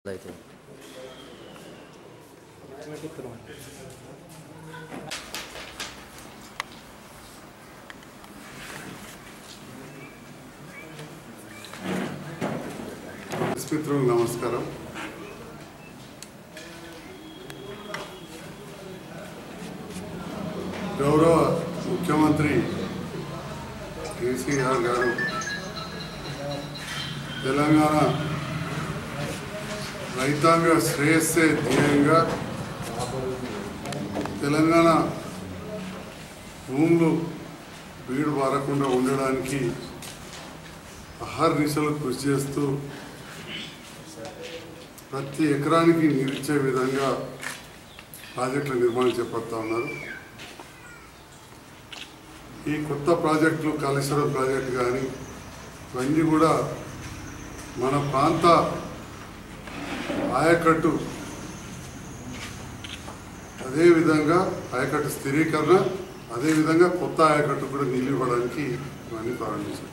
అయితే మిత్రులకు నమస్కారం గౌరవ ముఖ్యమంత్రి కేసీఆర్ గారు తెలంగాణ రైతాంగ శ్రేయస్సే ధ్యేయంగా తెలంగాణ భూములు బీడు పారకుండా ఉండడానికి అహర్నిశలు కృషి చేస్తూ ప్రతి ఎకరానికి నీరిచ్చే విధంగా ప్రాజెక్టుల నిర్మాణం చేపడతా ఉన్నారు ఈ కొత్త ప్రాజెక్టులు కాళేశ్వరం ప్రాజెక్టు కానీ ఇవన్నీ కూడా మన ప్రాంత ఆయకట్టు అదేవిధంగా ఆయకట్టు స్థిరీకరణ అదేవిధంగా కొత్త ఆయకట్టు కూడా నీళ్ళు ఇవ్వడానికి ఇవన్నీ ప్రారంభించారు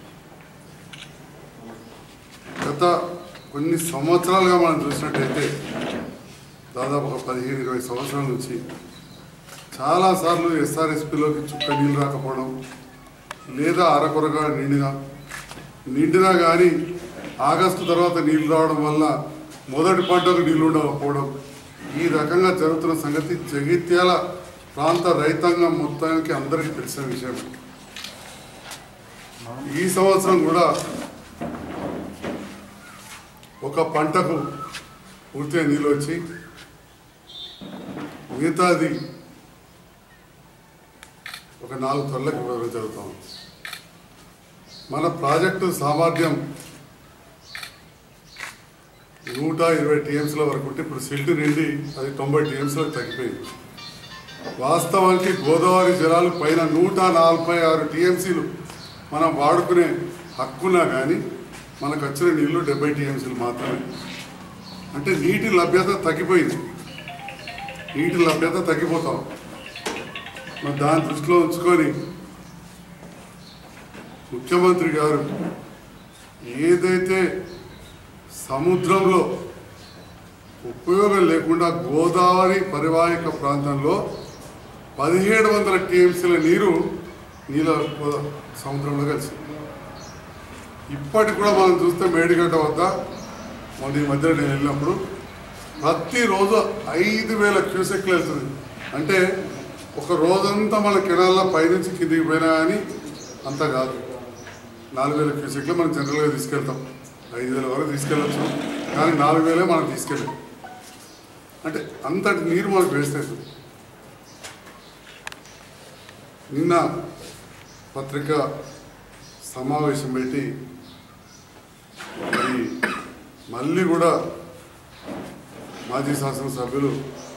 గత కొన్ని సంవత్సరాలుగా మనం చూసినట్టయితే దాదాపు ఒక పదిహేను ఇరవై సంవత్సరాల నుంచి చాలాసార్లు ఎస్ఆర్ఎస్పిలోకి చుక్క నీళ్ళు రాకపోవడం లేదా అరకొరగా నిండినా నిండినా కానీ ఆగస్టు తర్వాత నీళ్లు రావడం వల్ల మొదటి పంటకు నీళ్లు ఉండకపోవడం ఈ రకంగా జరుగుతున్న సంగతి జగిత్యాల ప్రాంత రైతాంగం మొత్తానికి అందరికీ తెలిసిన విషయం ఈ సంవత్సరం కూడా ఒక పంటకు పూర్తిగా నీళ్ళు వచ్చి మిగతాది ఒక నాలుగు తొలలకు ఇవ్వడం జరుగుతూ ఉంది మన ప్రాజెక్టు సామర్థ్యం నూట ఇరవై టీఎంసీల వరకు ఉంటే ఇప్పుడు సిల్ట్ నిండి అది తొంభై టీఎంసీలకు తగ్గిపోయింది వాస్తవానికి గోదావరి జలాలు పైన నూట నలభై ఆరు టీఎంసీలు మనం వాడుకునే హక్కున్నా కానీ మనకు వచ్చిన నీళ్లు డెబ్బై టీఎంసీలు మాత్రమే అంటే నీటి లభ్యత తగ్గిపోయింది నీటి లభ్యత తగ్గిపోతాం మరి దాన్ని దృష్టిలో ఉంచుకొని ముఖ్యమంత్రి గారు ఏదైతే సముద్రంలో ఉపయోగం లేకుండా గోదావరి పరివాహిక ప్రాంతంలో పదిహేడు వందల టీఎంసీల నీరు నీళ్ళ సముద్రంలో కలిసింది ఇప్పటికి కూడా మనం చూస్తే మేడిగడ్డ వద్ద మొన్న ఈ మధ్యలో నేను వెళ్ళినప్పుడు ప్రతిరోజు ఐదు వేల క్యూసెక్లు వెళ్తుంది అంటే ఒక రోజంతా మన కెనాల్లో పైనుంచి కిందికి పోయినా కానీ అంత కాదు నాలుగు వేల క్యూసెక్లు మనం జనరల్గా తీసుకెళ్తాం ఐదు వేల వరకు తీసుకెళ్ళచ్చు కానీ నాలుగు వేలే మనం తీసుకెళ్ళాం అంటే అంతటి నీరు మనకు వేస్ట్ అవుతుంది నిన్న పత్రిక సమావేశం పెట్టి మరి మళ్ళీ కూడా మాజీ శాసనసభ్యులు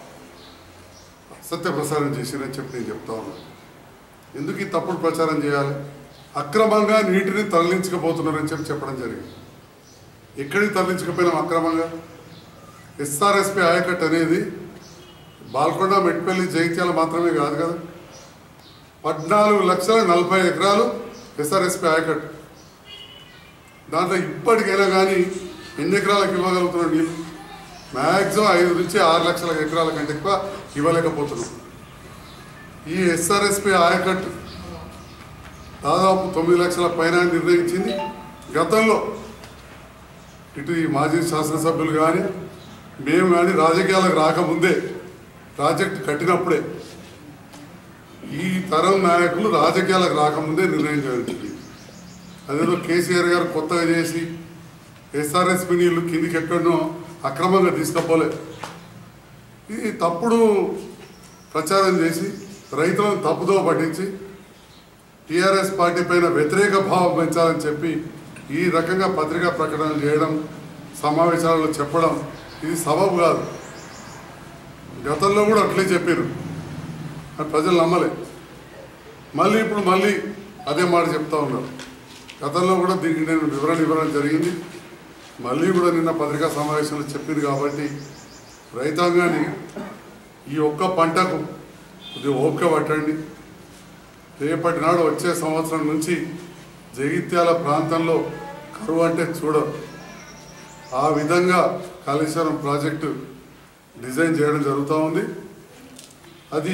సత్య ప్రసారం చేసిరని చెప్పి నేను చెప్తా ఉన్నాను ఎందుకు ఈ తప్పుడు ప్రచారం చేయాలి అక్రమంగా నీటిని తరలించకపోతున్నారని చెప్పి చెప్పడం జరిగింది ఎక్కడికి తరలించకపోయినాం అక్రమంగా ఎస్ఆర్ఎస్పి ఆయకట్ అనేది బాల్కొండ మెట్పల్లి జగిత్యాల మాత్రమే కాదు కదా పద్నాలుగు లక్షల నలభై ఎకరాలు ఎస్ఆర్ఎస్పి ఆయకట్ దాంట్లో ఇప్పటికైనా కానీ ఎన్ని ఎకరాలకు ఇవ్వగలుగుతున్నాం నీళ్ళు మ్యాక్సిమం ఐదు నుంచి ఆరు లక్షల ఎకరాల కంటే ఎక్కువ ఇవ్వలేకపోతున్నాం ఈ ఎస్ఆర్ఎస్పి ఆయకట్ దాదాపు తొమ్మిది లక్షల పైన నిర్ణయించింది గతంలో ఇటు ఈ మాజీ శాసనసభ్యులు కానీ మేము కానీ రాజకీయాలకు రాకముందే ప్రాజెక్టు కట్టినప్పుడే ఈ తరం నాయకులు రాజకీయాలకు రాకముందే నిర్ణయం జరిగింది అదేదో కేసీఆర్ గారు కొత్తగా చేసి ఎస్ఆర్ఎస్పి నీళ్లు కిందికి ఎక్కడనో అక్రమంగా తీసుకపోలే ఇది తప్పుడు ప్రచారం చేసి రైతులను తప్పుదో పట్టించి టీఆర్ఎస్ పార్టీ పైన వ్యతిరేక భావం పెంచాలని చెప్పి ఈ రకంగా పత్రికా ప్రకటనలు చేయడం సమావేశాలలో చెప్పడం ఇది సబబు కాదు గతంలో కూడా అట్లే చెప్పారు అది ప్రజలు నమ్మలే మళ్ళీ ఇప్పుడు మళ్ళీ అదే మాట చెప్తా ఉన్నారు గతంలో కూడా దీనికి నేను వివరణ ఇవ్వడం జరిగింది మళ్ళీ కూడా నిన్న పత్రికా సమావేశంలో చెప్పింది కాబట్టి రైతాంగాన్ని ఈ ఒక్క పంటకు కొద్దిగా ఓపిక పట్టండి రేపటి నాడు వచ్చే సంవత్సరం నుంచి జగిత్యాల ప్రాంతంలో కరువు అంటే చూడరు ఆ విధంగా కాళేశ్వరం ప్రాజెక్టు డిజైన్ చేయడం జరుగుతూ ఉంది అది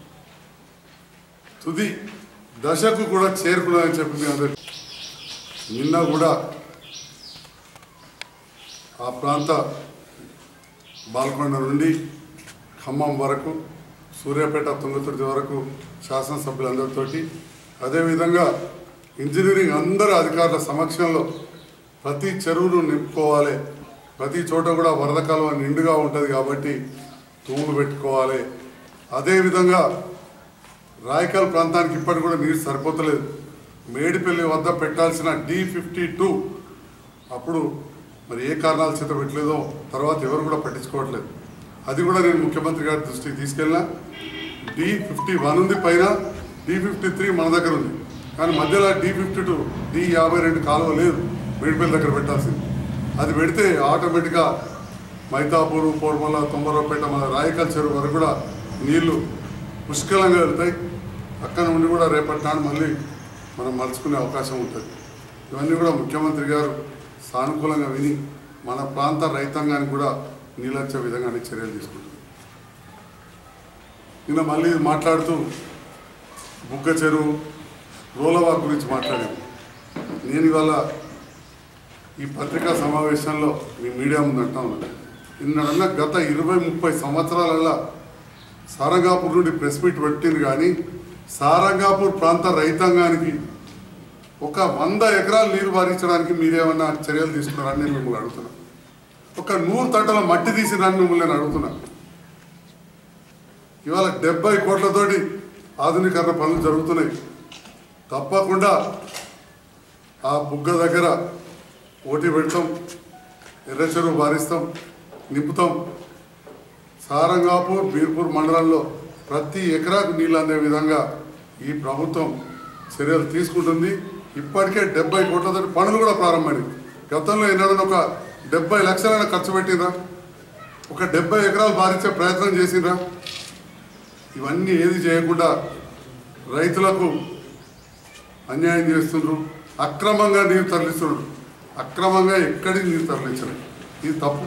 తుది దశకు కూడా చేరుకున్నదని చెప్పి మీ అందరికీ నిన్న కూడా ఆ ప్రాంత బాల్కొండ నుండి ఖమ్మం వరకు సూర్యాపేట తుంగతుర్తి వరకు శాసనసభ్యులందరితోటి అదేవిధంగా ఇంజనీరింగ్ అందరు అధికారుల సమక్షంలో ప్రతి చెరువును నింపుకోవాలి ప్రతి చోట కూడా వరద కాలువ నిండుగా ఉంటుంది కాబట్టి తూములు పెట్టుకోవాలి అదేవిధంగా రాయకల్ ప్రాంతానికి ఇప్పటికి కూడా నీరు సరిపోతలేదు మేడిపల్లి వద్ద పెట్టాల్సిన డి ఫిఫ్టీ టూ అప్పుడు మరి ఏ కారణాల చేత పెట్టలేదో తర్వాత ఎవరు కూడా పట్టించుకోవట్లేదు అది కూడా నేను ముఖ్యమంత్రి గారి దృష్టికి తీసుకెళ్ళినా డి ఫిఫ్టీ వన్ ఉంది పైన డి ఫిఫ్టీ త్రీ మన దగ్గర ఉంది కానీ మధ్యలో డి ఫిఫ్టీ టూ డి యాభై రెండు కాలువ లేదు మేడిపల్లి దగ్గర పెట్టాల్సింది అది పెడితే ఆటోమేటిక్గా మైతాపూరు పోర్మల తొంభరపేట మన రాయకల్ చెరువు వరకు కూడా నీళ్లు పుష్కలంగా వెళ్తాయి అక్కడ నుండి కూడా రేపటి నాడు మళ్ళీ మనం మలుచుకునే అవకాశం ఉంటుంది ఇవన్నీ కూడా ముఖ్యమంత్రి గారు సానుకూలంగా విని మన ప్రాంత రైతాంగానికి కూడా నీళ్ళొచ్చే విధంగానే చర్యలు తీసుకుంటుంది నిన్న మళ్ళీ మాట్లాడుతూ బుగ్గ చెరువు రోలవా గురించి మాట్లాడాను నేను ఇవాళ ఈ పత్రికా సమావేశంలో మీ మీడియా ముందు అంటా ఉన్నాను నిన్న గత ఇరవై ముప్పై సంవత్సరాలలో సారంగాపూర్ నుండి ప్రెస్ మీట్ పెట్టింది కానీ సారంగాపూర్ ప్రాంత రైతాంగానికి ఒక వంద ఎకరాలు నీరు పారించడానికి మీరేమన్నా చర్యలు తీసుకున్నారని నేను మిమ్మల్ని అడుగుతున్నా ఒక నూరు తట్టల మట్టి తీసిరని మిమ్మల్ని నేను అడుగుతున్నా ఇవాళ డెబ్బై కోట్లతోటి ఆధునీకరణ పనులు జరుగుతున్నాయి తప్పకుండా ఆ బుగ్గ దగ్గర ఓటీ పెడతాం ఎర్ర చెరువు బారిస్తాం నింపుతాం సారంగాపూర్ బీర్పూర్ మండలంలో ప్రతి ఎకరాకు నీళ్ళు అందే విధంగా ఈ ప్రభుత్వం చర్యలు తీసుకుంటుంది ఇప్పటికే డెబ్బై కోట్లతో పనులు కూడా ప్రారంభమైనవి గతంలో ఎన్నడన్నా ఒక డెబ్బై లక్షలైనా ఖర్చు పెట్టిందా ఒక డెబ్బై ఎకరాలు బారించే ప్రయత్నం చేసిండ్రా ఇవన్నీ ఏది చేయకుండా రైతులకు అన్యాయం చేస్తుండ్రు అక్రమంగా నీరు తరలిస్తుండ్రు అక్రమంగా ఎక్కడికి నీరు తరలించరు ఇది తప్పు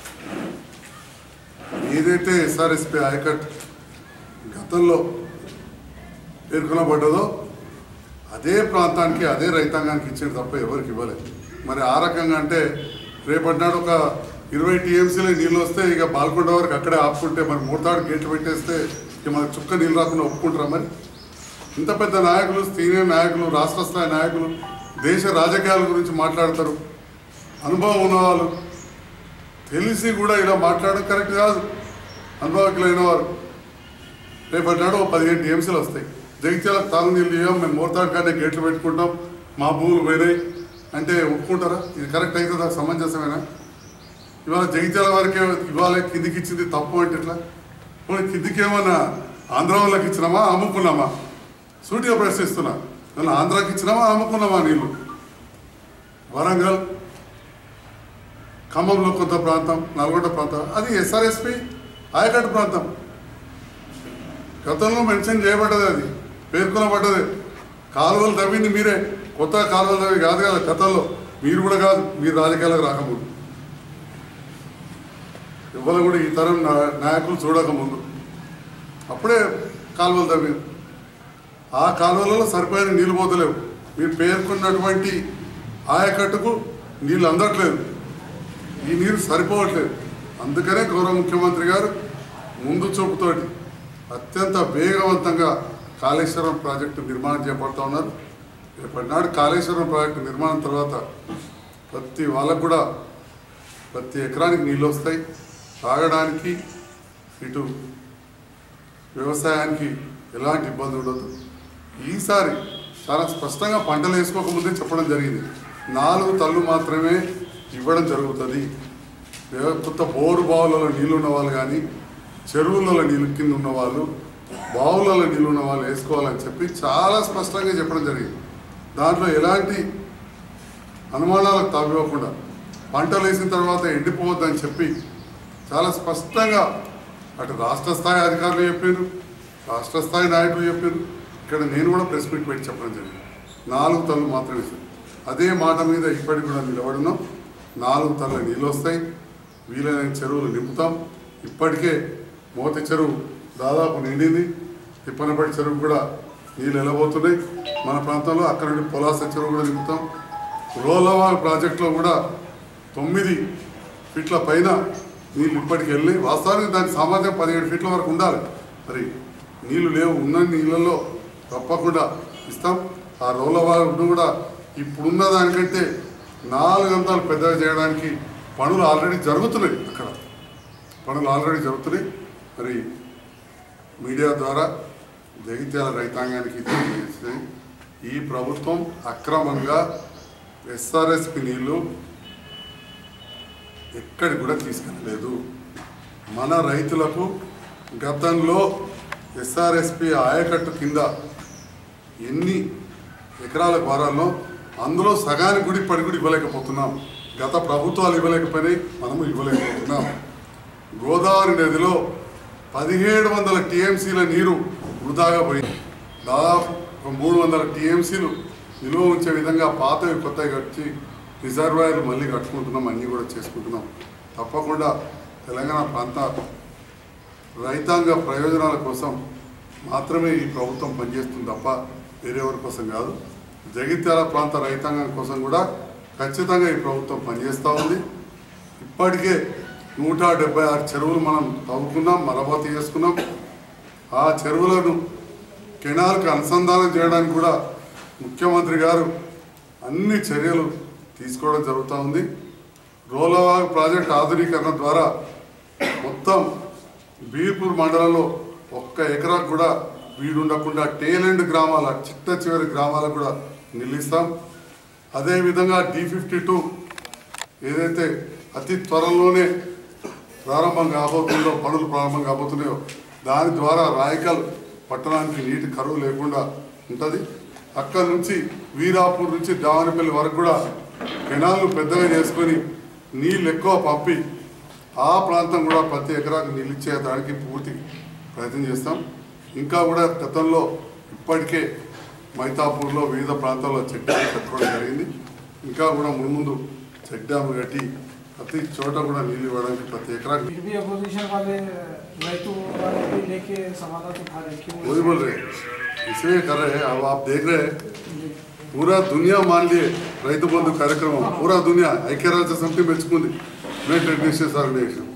ఏదైతే ఎస్ఆర్ఎస్పి ఆయకట్ గతంలో పేర్కొనబడ్డదో అదే ప్రాంతానికి అదే రైతాంగానికి ఇచ్చిన తప్ప ఎవరికి ఇవ్వలేదు మరి ఆ రకంగా అంటే రేపటి నాడు ఒక ఇరవై టీఎంసీలు నీళ్ళు వస్తే ఇక బాల్కొండ వరకు అక్కడే ఆపుకుంటే మరి మూడతాడు గేట్లు పెట్టేస్తే ఇక మనకు చుక్క నీళ్ళు రాకుండా ఒప్పుకుంటారా మరి ఇంత పెద్ద నాయకులు సీనియర్ నాయకులు రాష్ట్ర స్థాయి నాయకులు దేశ రాజకీయాల గురించి మాట్లాడతారు అనుభవం ఉన్నవాళ్ళు తెలిసి కూడా ఇలా మాట్లాడడం కరెక్ట్ కాదు అనుభవకులైన వారు రేపటి నాడు ఒక పదిహేను టీఎంసీలు వస్తాయి జగిత్యాలకు తాగు నీళ్ళు ఇవ్వం మేము మోర్తాడు కానీ గేట్లు పెట్టుకుంటాం మా భూములు పోయినాయి అంటే ఒప్పుకుంటారా ఇది కరెక్ట్ అవుతుందా సమంజసమేనా ఇవాళ జగిత్యాల వరకే ఇవాళ కిందికి ఇచ్చింది తప్పు అంటే ఎట్లా పోనీ కిందికి ఏమన్నా ఆంధ్ర వాళ్ళకి ఇచ్చినామా అమ్ముకున్నామా సూటిగా ప్రశ్నిస్తున్నా ఇవాళ ఆంధ్రాకి ఇచ్చినామా అమ్ముకున్నామా నీళ్ళు వరంగల్ ఖమ్మంలో కొంత ప్రాంతం నల్గొండ ప్రాంతం అది ఎస్ఆర్ఎస్పి ఆయకట్టు ప్రాంతం గతంలో మెన్షన్ చేయబడ్డది అది పేర్కొనబడ్డది కాలువలు తవ్వింది మీరే కొత్త కాలువలు తవ్వి కాదు కదా గతంలో మీరు కూడా కాదు మీరు రాజకీయాలకు రాకముందు ఇవాళ కూడా ఈ తరం నా- నాయకులు చూడకముందు అప్పుడే కాలువలు తవ్వారు ఆ కాలువలలో సరిపోయిన నీళ్ళు పోతలేవు మీరు పేర్కొన్నటువంటి ఆయకట్టుకు నీళ్ళు అందట్లేదు ఈ నీరు సరిపోవట్లేదు అందుకనే గౌరవ ముఖ్యమంత్రి గారు ముందు చూపుతోటి అత్యంత వేగవంతంగా కాళేశ్వరం ప్రాజెక్టు నిర్మాణం చేపడతా ఉన్నారు రేపటి నాడు కాళేశ్వరం ప్రాజెక్టు నిర్మాణం తర్వాత ప్రతి వాళ్ళకు కూడా ప్రతి ఎకరానికి నీళ్ళు వస్తాయి తాగడానికి ఇటు వ్యవసాయానికి ఎలాంటి ఇబ్బంది ఉండదు ఈసారి చాలా స్పష్టంగా పంటలు వేసుకోకముందే చెప్పడం జరిగింది నాలుగు తల్లు మాత్రమే ఇవ్వడం జరుగుతుంది వ్యవ- కొత్త బోరు బావులలో నీళ్ళు ఉన్న వాళ్ళు కానీ చెరువులలో నీళ్ళు కింద ఉన్న వాళ్ళు బావులలో నీళ్ళు ఉన్న వాళ్ళు వేసుకోవాలని చెప్పి చాలా స్పష్టంగా చెప్పడం జరిగింది దాంట్లో ఎలాంటి అనుమానాలకు తావివ్వకుండా పంటలు వేసిన తర్వాత ఎండిపోవద్దని చెప్పి చాలా స్పష్టంగా అటు రాష్ట్ర స్థాయి అధికారులు చెప్పారు రాష్ట్ర స్థాయి నాయకులు చెప్పారు ఇక్కడ నేను కూడా ప్రెస్ మీట్ పెట్టి చెప్పడం జరిగింది నాలుగు తల్లు మాత్రమే సార్ అదే మాట మీద ఇప్పటికి కూడా నిలబడినాం నాలుగు తల్ల నీళ్ళు వస్తాయి వీలైన చెరువులు నింపుతాం ఇప్పటికే మోతి చెరువు దాదాపు నిండింది తిప్పనపడి చెరువు కూడా నీళ్ళు వెళ్ళబోతున్నాయి మన ప్రాంతంలో అక్కడ నుండి పొలాస చెరువు కూడా నింపుతాం రోలవాల్ ప్రాజెక్టులో కూడా తొమ్మిది ఫీట్ల పైన నీళ్ళు ఇప్పటికి వెళ్ళి వాస్తవానికి దాని సామర్థ్యం పదిహేడు ఫీట్ల వరకు ఉండాలి మరి నీళ్లు లేవు ఉన్న నీళ్ళల్లో తప్పకుండా ఇస్తాం ఆ రోలవాల్ కూడా ఇప్పుడున్న దానికంటే నాలుగు అంతాలు పెద్దగా చేయడానికి పనులు ఆల్రెడీ జరుగుతున్నాయి అక్కడ పనులు ఆల్రెడీ జరుగుతున్నాయి మరి మీడియా ద్వారా జగిత్యాల రైతాంగానికి తెలియజేస్తే ఈ ప్రభుత్వం అక్రమంగా ఎస్ఆర్ఎస్పి నీళ్లు ఎక్కడికి కూడా తీసుకెళ్ళలేదు మన రైతులకు గతంలో ఎస్ఆర్ఎస్పి ఆయకట్టు కింద ఎన్ని ఎకరాల భారాల్లో అందులో సగానికి కూడా ఇప్పటికి కూడా ఇవ్వలేకపోతున్నాం గత ప్రభుత్వాలు ఇవ్వలేకపోయినాయి మనము ఇవ్వలేకపోతున్నాం గోదావరి నదిలో పదిహేడు వందల టీఎంసీల నీరు వృధాగా పోయింది దాదాపు ఒక మూడు వందల టీఎంసీలు నిల్వ ఉంచే విధంగా పాతవి కొత్తవి కట్టి రిజర్వాయర్లు మళ్ళీ కట్టుకుంటున్నాం అన్నీ కూడా చేసుకుంటున్నాం తప్పకుండా తెలంగాణ ప్రాంత రైతాంగ ప్రయోజనాల కోసం మాత్రమే ఈ ప్రభుత్వం పనిచేస్తుంది తప్ప వేరెవరి కోసం కాదు జగిత్యాల ప్రాంత రైతాంగం కోసం కూడా ఖచ్చితంగా ఈ ప్రభుత్వం పనిచేస్తూ ఉంది ఇప్పటికే నూట డెబ్బై ఆరు చెరువులు మనం తవ్వుకున్నాం మరమ్మతు చేసుకున్నాం ఆ చెరువులను కెనాల్కి అనుసంధానం చేయడానికి కూడా ముఖ్యమంత్రి గారు అన్ని చర్యలు తీసుకోవడం జరుగుతూ ఉంది రోలవాగ్ ప్రాజెక్ట్ ఆధునీకరణ ద్వారా మొత్తం బీర్పూర్ మండలంలో ఒక్క ఎకరాకు కూడా వీడు ఉండకుండా టేలెండ్ గ్రామాల చిట్ట చివరి గ్రామాలకు కూడా నిలిస్తాం అదేవిధంగా డి ఫిఫ్టీ టూ ఏదైతే అతి త్వరలోనే ప్రారంభం కాబోతుందో పనులు ప్రారంభం కాబోతున్నాయో దాని ద్వారా రాయకల్ పట్టణానికి నీటి కరువు లేకుండా ఉంటుంది అక్కడి నుంచి వీరాపూర్ నుంచి దావనపల్లి వరకు కూడా కెనాల్ను పెద్దగా చేసుకొని నీళ్ళు ఎక్కువ పంపి ఆ ప్రాంతం కూడా ప్రతి ఎకరాకు నీళ్ళు ఇచ్చేదానికి పూర్తి ప్రయత్నం చేస్తాం ఇంకా కూడా గతంలో ఇప్పటికే మైతాపూర్లో వివిధ ప్రాంతాల్లో చెక్ డ్యామ్ కట్టుకోవడం జరిగింది ఇంకా కూడా ముందు చెక్ డ్యామ్ కట్టి ప్రతి చోట కూడా నీళ్ళు ఇవ్వడానికి ప్రతి ఎకరాకి फिर भी अपोजिशन वाले रैतू वाले भी लेके समाधान उठा रहे क्यों वही बोल रहे हैं इसलिए कर रहे हैं अब आप देख रहे हैं पूरा दुनिया मान लिए రైతు బంధు కార్యక్రమం పూరా దునియా ఐక్యరాజ్య సమితి మెచ్చుకుంది యునైటెడ్ నేషన్స్ ఆర్గనైజేషన్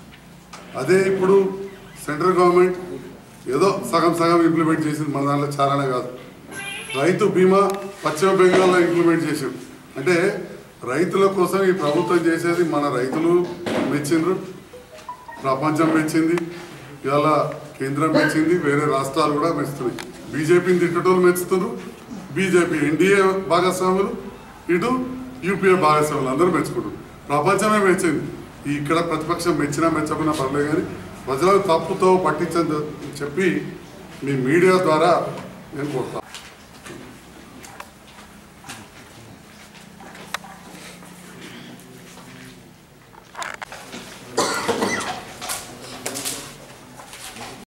అదే ఇప్పుడు సెంట్రల్ గవర్నమెంట్ ఏదో సగం సగం ఇంప్లిమెంట్ చేసింది మన దాంట్లో చాలానే కాదు రైతు బీమా పశ్చిమ బెంగాల్లో ఇంప్లిమెంట్ చేసాం అంటే రైతుల కోసం ఈ ప్రభుత్వం చేసేది మన రైతులు మెచ్చిండ్రు ప్రపంచం మెచ్చింది ఇవాళ కేంద్రం మెచ్చింది వేరే రాష్ట్రాలు కూడా మెచ్చుతున్నాయి బీజేపీని తిట్టటోళ్ళు మెచ్చుతున్నారు బీజేపీ ఎన్డీఏ భాగస్వాములు ఇటు యూపీఏ భాగస్వాములు అందరూ మెచ్చుకుంటారు ప్రపంచమే మెచ్చింది ఈ ఇక్కడ ప్రతిపక్షం మెచ్చినా మెచ్చకున్నా పర్లేదు కానీ ప్రజలకు తప్పుతో పట్టించని చెప్పి మీ మీడియా ద్వారా నేను కోరుతాను